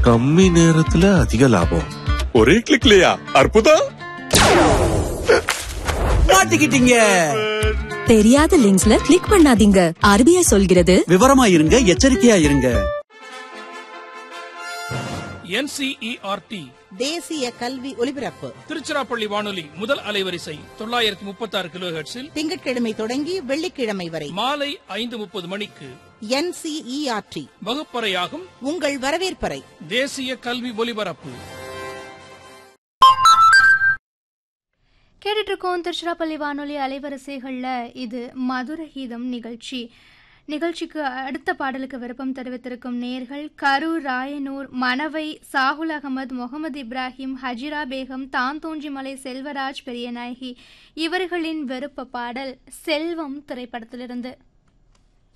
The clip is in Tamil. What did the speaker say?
கம்மி நேரத்துல அதிக லாபம் ஒரே கிளிக்லயா அற்புதம் மாட்டிக்கிட்டீங்க தெரியாத லிங்க்ஸ்ல கிளிக் பண்ணாதீங்க ஆர்பிஐ சொல்கிறது விவரமா இருங்க எச்சரிக்கையா இருங்க என்சிஇஆர்டி தேசிய கல்வி ஒலிபரப்பு திருச்சிராப்பள்ளி வானொலி முதல் அலைவரிசை தொள்ளாயிரத்தி முப்பத்தி ஆறு கிலோ திங்கட்கிழமை தொடங்கி வெள்ளிக்கிழமை வரை மாலை ஐந்து முப்பது மணிக்கு என்சிஇஆர்டி வகுப்பறையாகும் உங்கள் வரவேற்பறை தேசிய கல்வி ஒலிபரப்பு கேட்டுட்டு இருக்கோம் திருச்சிராப்பள்ளி வானொலி அலைவரிசைகளில் இது மதுர கீதம் நிகழ்ச்சி நிகழ்ச்சிக்கு அடுத்த பாடலுக்கு விருப்பம் தெரிவித்திருக்கும் நேர்கள் கரூர் ராயனூர் மணவை சாகுல் அகமது முகமது இப்ராஹிம் ஹஜிரா பேகம் தாந்தோஞ்சிமலை செல்வராஜ் பெரியநாயகி இவர்களின் விருப்ப பாடல் செல்வம் திரைப்படத்திலிருந்து